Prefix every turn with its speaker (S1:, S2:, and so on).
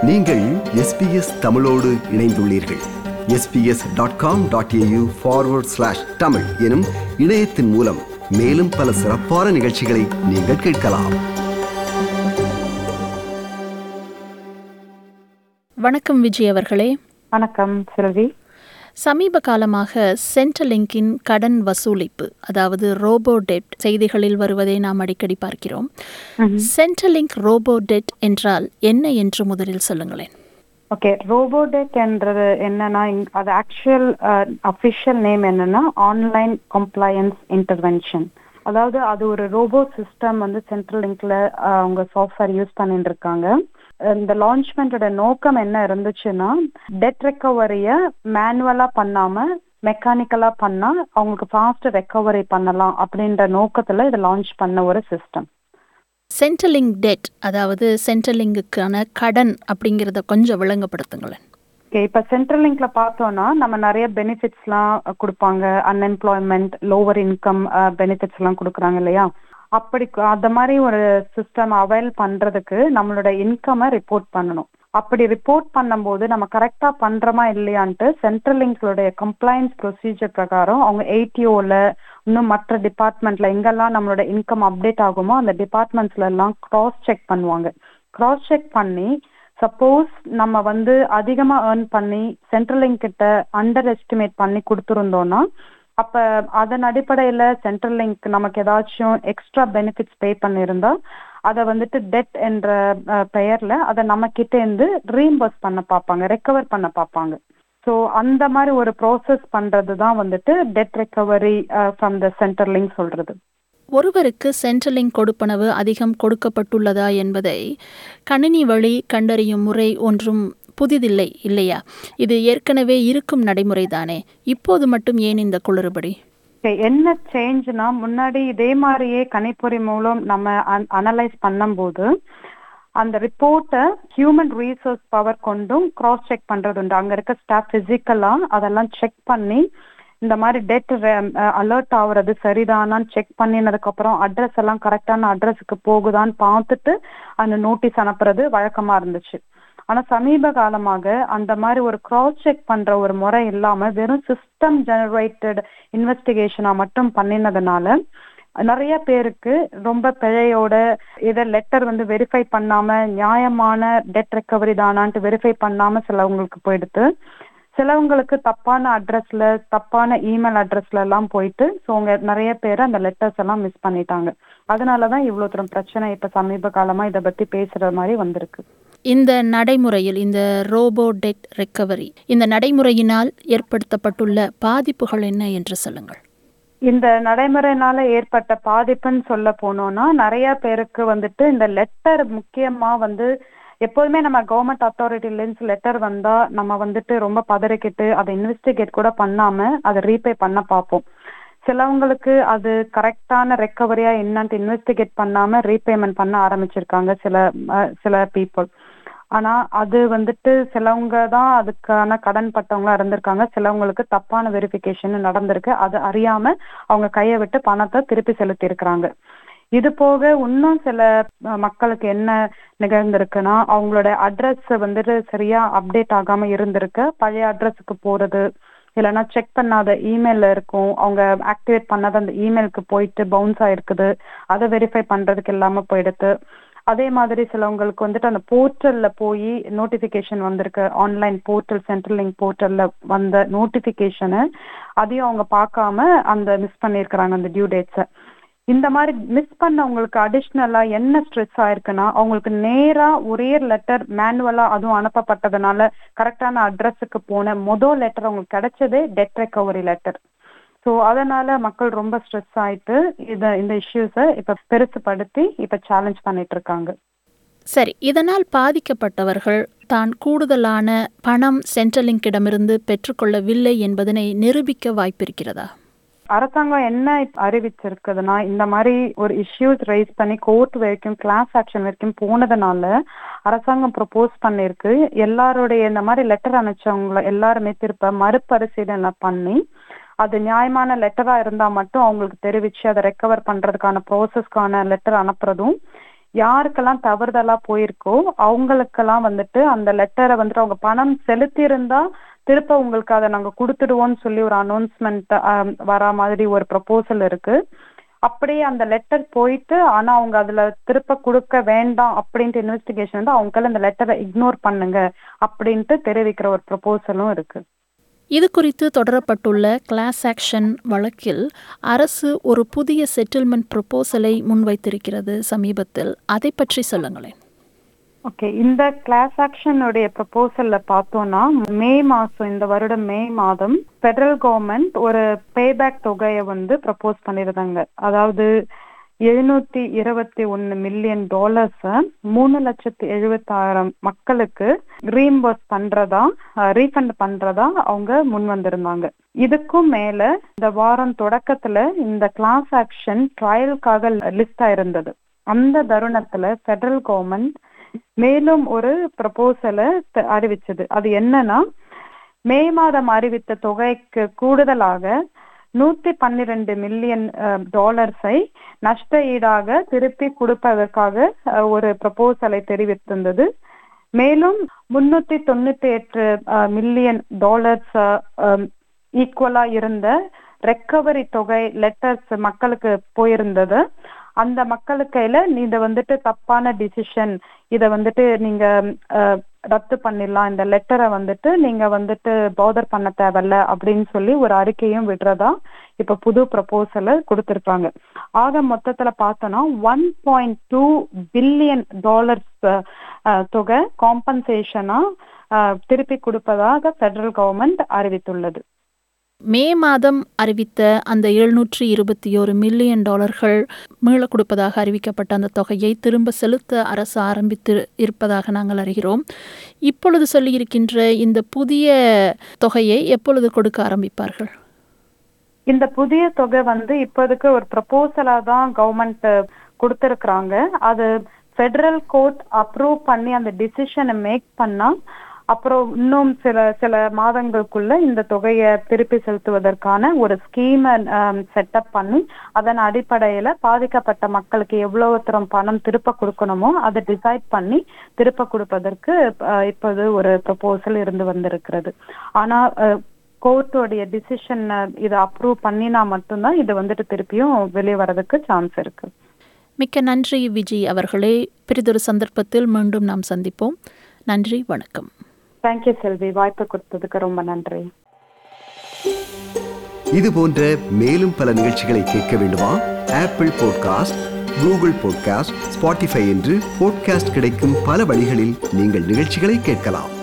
S1: நீங்கள் எஸ்பிஎஸ் தமிழோடு இணைந்துள்ளீர்கள் SBS dot com dot AU forward slash Tamil எனும் இணையத்தின் மூலம் மேலும் பல சிறப்பான நிகழ்ச்சிகளை நீங்கள் கேட்கலாம்
S2: வணக்கம் விஜய் அவர்களே
S3: வணக்கம் செல்வி
S2: சமீப காலமாக சென்ட்ரலிங்கின் கடன் வசூலிப்பு அதாவது ரோபோ டெட் செய்திகளில் வருவதை நாம் அடிக்கடி பார்க்கிறோம் சென்ட்ரலிங்க் ரோபோ டெட் என்றால் என்ன என்று முதலில் சொல்லுங்களேன்
S3: ஓகே ரோபோடெக் என்றது என்னன்னா இங்- அது ஆக்சுவல் அஃபிஷியல் நேம் என்னன்னா ஆன்லைன் கம்ப்ளையன்ஸ் இன்டர்வென்ஷன் அதாவது அது ஒரு ரோபோ சிஸ்டம் வந்து சென்ட்ரல் லிங்க்ல அவங்க சாஃப்ட்வேர் யூஸ் பண்ணிட்டு இருக்காங்க இந்த லான்ச்மெண்டோட நோக்கம் என்ன இருந்துச்சுன்னா டெட் ரெக்கவரிய மேனுவலா பண்ணாம மெக்கானிக்கலா பண்ணா அவங்களுக்கு ஃபாஸ்ட் ரெக்கவரி பண்ணலாம் அப்படின்ற நோக்கத்துல இதை லான்ச் பண்ண ஒரு சிஸ்டம்
S2: சென்ட்ரலிங்க் டெட் அதாவது சென்ட்ரலிங்குக்கான கடன் அப்படிங்கிறத கொஞ்சம் விளங்கப்படுத்துங்களேன்
S3: ஓகே இப்ப சென்ட்ரல் லிங்க்ல பார்த்தோம்னா நம்ம நிறைய பெனிஃபிட்ஸ்லாம் கொடுப்பாங்க அன்எம்ப்ளாய்மெண்ட் லோவர் இன்கம் பெனிஃபிட்ஸ் எல்லாம் கொடுக்குறாங்க இல்லையா அப்படி கு- அந்த மாதிரி ஒரு சிஸ்டம் அவைல் பண்றதுக்கு நம்மளோட இன்கமை ரிப்போர்ட் பண்ணணும் அப்படி ரிப்போர்ட் பண்ணும்போது நம்ம கரெக்டா பண்றோமா இல்லையான்ட்டு சென்ட்ரல் லிங்க்ஸோடைய கம்ப்ளைன்ஸ் ப்ரொசீஜர் பிரகாரம் அவங்க ஏடிஓல இன்னும் மற்ற டிபார்ட்மெண்ட்ல எங்கெல்லாம் நம்மளோட இன்கம் அப்டேட் ஆகுமோ அந்த டிபார்ட்மெண்ட்ஸ்ல எல்லாம் கிராஸ் செக் பண்ணுவாங்க கிராஸ் செக் பண்ணி சப்போஸ் நம்ம வந்து அதிகமா ஏர்ன் பண்ணி சென்ட்ரல் லிங்க் கிட்ட அண்டர் எஸ்டிமேட் பண்ணி கொடுத்துருந்தோம்னா அப்ப அதன் அடிப்படையில சென்ட்ரல் லிங்க் நமக்கு ஏதாச்சும் எக்ஸ்ட்ரா பெனிஃபிட்ஸ் பே பண்ணியிருந்தா அதை வந்துட்டு டெட் என்ற அஹ், பெயர்ல அதை நம்ம கிட்ட இருந்து ரீம்பர்ஸ் பண்ண பார்ப்பாங்க ரெக்கவர் பண்ண பார்ப்பாங்க ஸோ அந்த மாதிரி ஒரு ப்ராசஸ் பண்றது தான் வந்துட்டு debt recovery from the central link சொல்றது
S2: ஒருவருக்கு சென்ட்ரலிங்க் கொடுப்பனவு அதிகம் கொடுக்கப்பட்டுள்ளதா என்பதை கணினி வழி கண்டறியும் முறை ஒன்றும் புதிதில்லை இல்லையா இது ஏற்கனவே இருக்கும் நடைமுறைதானே இப்போது மட்டும் ஏன் இந்த குளறுபடி
S3: Okay, என்ன சேஞ்ச்னா முன்னாடி இதே மாதிரியே கணிப்பொறி மூலம் நம்ம அனலைஸ் பண்ணும்போது அந்த ரிப்போர்ட்டை ஹியூமன் ரீசோர்ஸ் பவர் கொண்டும் கிராஸ் செக் பண்றது உண்டு அங்க இருக்க ஸ்டாஃப் பிசிக்கலா அதெல்லாம் செக் பண்ணி இந்த மாதிரி டெட் அலர்ட் ஆகுறது சரிதானான்னு செக் பண்ணினதுக்கு அப்புறம் அட்ரஸ் எல்லாம் கரெக்டான அட்ரஸுக்கு போகுதான்னு பார்த்துட்டு அந்த நோட்டீஸ் அனுப்புறது வழக்கமா இருந்துச்சு ஆனா சமீப காலமாக அந்த மாதிரி ஒரு கிராஸ் செக் பண்ற ஒரு முறை இல்லாம வெறும் சிஸ்டம் ஜெனரேட்டட் இன்வெஸ்டிகேஷனா மட்டும் பண்ணினதுனால நிறைய பேருக்கு ரொம்ப பிழையோட இதை லெட்டர் வந்து வெரிஃபை பண்ணாம நியாயமான டெட் ரெக்கவரி தானான்ட்டு வெரிஃபை பண்ணாம சிலவங்களுக்கு போயிடுத்து சிலவங்களுக்கு தப்பான அட்ரஸ்ல தப்பான இமெயில் அட்ரஸ்ல எல்லாம் போயிட்டு ஸோ உங்க நிறைய பேர் அந்த லெட்டர்ஸ் எல்லாம் மிஸ் பண்ணிட்டாங்க அதனாலதான் இவ்வளவு தூரம் பிரச்சனை இப்ப சமீப காலமா இதை பத்தி பேசுற மாதிரி வந்திருக்கு
S2: இந்த நடைமுறையில் இந்த ரோபோ டெட் ரெக்கவரி இந்த நடைமுறையினால் ஏற்படுத்தப்பட்டுள்ள பாதிப்புகள் என்ன என்று சொல்லுங்கள்
S3: இந்த நடைமுறைனால ஏற்பட்ட பாதிப்புன்னு சொல்ல போனோம்னா நிறைய பேருக்கு வந்துட்டு இந்த லெட்டர் முக்கியமா வந்து எப்போதுமே நம்ம கவர்மெண்ட் அத்தாரிட்டிலேருந்து லெட்டர் வந்தா நம்ம வந்துட்டு ரொம்ப பதறிக்கிட்டு அதை இன்வெஸ்டிகேட் கூட பண்ணாம அதை ரீபே பண்ண பார்ப்போம் சிலவங்களுக்கு அது கரெக்டான ரெக்கவரியா என்னன்ட்டு இன்வெஸ்டிகேட் பண்ணாம ரீபேமெண்ட் பண்ண ஆரம்பிச்சிருக்காங்க சில அஹ், சில பீப்புள் ஆனா அது வந்துட்டு சிலவங்க தான் அதுக்கான கடன் பட்டவங்களா இருந்திருக்காங்க சிலவங்களுக்கு தப்பான வெரிஃபிகேஷன் நடந்திருக்கு அது அறியாம அவங்க கையை விட்டு பணத்தை திருப்பி செலுத்தி இருக்கிறாங்க இது போக இன்னும் சில அஹ், மக்களுக்கு என்ன நிகழ்ந்திருக்குன்னா அவங்களோட அட்ரஸ் வந்துட்டு சரியா அப்டேட் ஆகாம இருந்திருக்கு பழைய அட்ரஸுக்கு போறது இல்லைன்னா செக் பண்ணாத இமெயில்ல இருக்கும் அவங்க ஆக்டிவேட் பண்ணாத அந்த இமெயிலுக்கு போயிட்டு பவுன்ஸ் ஆயிருக்குது அதை வெரிஃபை பண்றதுக்கு இல்லாம போயிடுது அதே மாதிரி சிலவங்களுக்கு வந்துட்டு அந்த போர்ட்டல்ல போய் நோட்டிபிகேஷன் வந்திருக்கு ஆன்லைன் போர்ட்டல் சென்ட்ரல் லிங்க் போர்ட்டல்ல வந்த நோட்டிபிகேஷனை அதையும் அவங்க பார்க்காம அந்த மிஸ் பண்ணியிருக்கிறாங்க அந்த டியூ டேட்ஸை இந்த மாதிரி மிஸ் பண்ணவங்களுக்கு அடிஷ்னலா என்ன ஸ்ட்ரெஸ் ஆயிருக்குன்னா அவங்களுக்கு நேரா ஒரே லெட்டர் மேனுவலா அதுவும் அனுப்பப்பட்டதுனால கரெக்டான அட்ரஸுக்கு போன மொதல் லெட்டர் அவங்களுக்கு கிடைச்சதே டெட் ரெக்கவரி லெட்டர் ஸோ அதனால மக்கள் ரொம்ப ஸ்ட்ரெஸ் ஆயிட்டு இத இந்த இஷ்யூஸை இப்ப பெருசுபடுத்தி இப்ப சேலஞ்ச் பண்ணிட்டு இருக்காங்க
S2: சரி இதனால் பாதிக்கப்பட்டவர்கள் தான் கூடுதலான பணம் சென்ட்ரலிங்கிடமிருந்து பெற்றுக்கொள்ளவில்லை என்பதனை நிரூபிக்க வாய்ப்பிருக்கிறதா
S3: அரசாங்கம் என்ன இப்ப அறிவிச்சிருக்குதுன்னா இந்த மாதிரி ஒரு இஷ்யூஸ் ரைஸ் பண்ணி கோர்ட் வரைக்கும் கிளாஸ் ஆக்ஷன் வரைக்கும் போனதுனால அரசாங்கம் ப்ரொபோஸ் பண்ணிருக்கு எல்லாருடைய இந்த மாதிரி லெட்டர் அனுப்பிச்சவங்கள எல்லாருமே திருப்ப மறுபரிசீலனை பண்ணி அது நியாயமான லெட்டரா இருந்தா மட்டும் அவங்களுக்கு தெரிவிச்சு அதை ரெக்கவர் பண்றதுக்கான ப்ராசஸ்க்கான லெட்டர் அனுப்புறதும் யாருக்கெல்லாம் தவறுதலா போயிருக்கோ அவங்களுக்கெல்லாம் வந்துட்டு அந்த லெட்டரை வந்துட்டு அவங்க பணம் செலுத்தியிருந்தா திருப்ப உங்களுக்கு அதை நாங்க கொடுத்துடுவோம்னு சொல்லி ஒரு அனௌன்ஸ்மெண்ட் வரா மாதிரி ஒரு ப்ரொபோசல் இருக்கு அப்படியே அந்த லெட்டர் போயிட்டு ஆனா அவங்க அதுல திருப்ப கொடுக்க வேண்டாம் அப்படின்ட்டு இன்வெஸ்டிகேஷன் வந்து அவங்களால அந்த லெட்டரை இக்னோர் பண்ணுங்க அப்படின்ட்டு தெரிவிக்கிற ஒரு ப்ரொபோசலும் இருக்கு
S2: இது குறித்து தொடரப்பட்டுள்ள கிளாஸ் ஆக்ஷன் வழக்கில் அரசு ஒரு புதிய செட்டில்மெண்ட் ப்ரொபோசலை முன்வைத்திருக்கிறது சமீபத்தில் அதை பற்றி சொல்லுங்களேன்
S3: ஓகே இந்த கிளாஸ் ஆக்ஷனுடைய ப்ரொபோசல்ல பார்த்தோம்னா மே மாசம் இந்த வருடம் மே மாதம் ஃபெடரல் கவர்மெண்ட் ஒரு பேபேக் தொகையை வந்து ப்ரப்போஸ் பண்ணிருந்தாங்க அதாவது எழுநூத்தி இருபத்தி ஒன்னு மில்லியன் டாலர்ஸ் மூணு லட்சத்தி எழுபத்தாயிரம் மக்களுக்கு ரீம்பர்ஸ் பண்றதா ரீஃபண்ட் பண்றதா அவங்க முன் வந்திருந்தாங்க இதுக்கும் மேல இந்த வாரம் தொடக்கத்துல இந்த கிளாஸ் ஆக்ஷன் ட்ரையலுக்காக லிஸ்ட் ஆயிருந்தது அந்த தருணத்துல ஃபெடரல் கவர்மெண்ட் மேலும் ஒரு ப்ரப்போசலை அறிவிச்சது அது என்னன்னா மே மாதம் அறிவித்த தொகைக்கு கூடுதலாக நூத்தி பன்னிரண்டு மில்லியன் டாலர்ஸை நஷ்ட ஈடாக திருப்பி கொடுப்பதற்காக அஹ், ஒரு ப்ரப்போசலை தெரிவித்திருந்தது மேலும் முன்னூத்தி தொண்ணூத்தி எட்டு மில்லியன் டாலர்ஸ் ஈக்குவலா இருந்த ரெக்கவரி தொகை லெட்டர்ஸ் மக்களுக்கு போயிருந்தது அந்த மக்களுக்கு கையில இதை வந்துட்டு தப்பான டிசிஷன் இத வந்துட்டு நீங்க அஹ், ரத்து பண்ணிடலாம் இந்த லெட்டரை வந்துட்டு நீங்க வந்துட்டு பவுதர் பண்ண தேவையில்ல அப்படின்னு சொல்லி ஒரு அறிக்கையும் விடுறதா இப்ப புது ப்ரப்போசலை கொடுத்திருக்காங்க ஆக மொத்தத்துல பார்த்தோம்னா one point two billion dollars தொகை காம்பன்சேஷனா திருப்பி கொடுப்பதாக ஃபெடரல் கவர்மெண்ட் அறிவித்துள்ளது
S2: மே மாதம் அறிவித்த அந்த எழுநூற்றி இருபத்தி ஒரு மில்லியன் டாலர்கள் மீள கொடுப்பதாக அறிவிக்கப்பட்ட அந்த தொகையை திரும்ப செலுத்த அரசு ஆரம்பித்து இருப்பதாக நாங்கள் அறிகிறோம் இப்பொழுது சொல்லியிருக்கின்ற இந்த புதிய தொகையை எப்பொழுது கொடுக்க ஆரம்பிப்பார்கள்
S3: இந்த புதிய தொகை வந்து இப்போதைக்கு ஒரு ப்ரப்போசலா தான் கவர்மெண்ட் கொடுத்திருக்கிறாங்க அது ஃபெடரல் கோர்ட் அப்ரூவ் பண்ணி அந்த டிசிஷனை மேக் பண்ணா அப்புறம் இன்னும் சில சில மாதங்களுக்குள்ள இந்த தொகையை திருப்பி செலுத்துவதற்கான ஒரு ஸ்கீமை செட்டப் பண்ணி அதன் அடிப்படையில பாதிக்கப்பட்ட மக்களுக்கு எவ்வளவு தரம் பணம் திருப்ப கொடுக்கணுமோ அதை டிசைட் பண்ணி திருப்ப கொடுப்பதற்கு அஹ், இப்போது ஒரு ப்ரப்போசல் இருந்து வந்திருக்கிறது ஆனா கோர்ட்டோடைய டிசிஷன் இதை அப்ரூவ் பண்ணினா மட்டும்தான் இது வந்துட்டு திருப்பியும் வெளியே வர்றதுக்கு சான்ஸ் இருக்கு
S2: மிக்க நன்றி விஜய் அவர்களே பிறிதொரு சந்தர்ப்பத்தில் மீண்டும் நாம் சந்திப்போம் நன்றி வணக்கம்
S3: தேங்க்யூ செல்வி வாய்ப்பு கொடுத்ததுக்கு ரொம்ப நன்றி
S1: இது போன்ற மேலும் பல நிகழ்ச்சிகளை கேட்க வேண்டுமா Apple podcast Google podcast Spotify என்று பாட்காஸ்ட் கிடைக்கும் பல வழிகளில் நீங்கள் நிகழ்ச்சிகளை கேட்கலாம்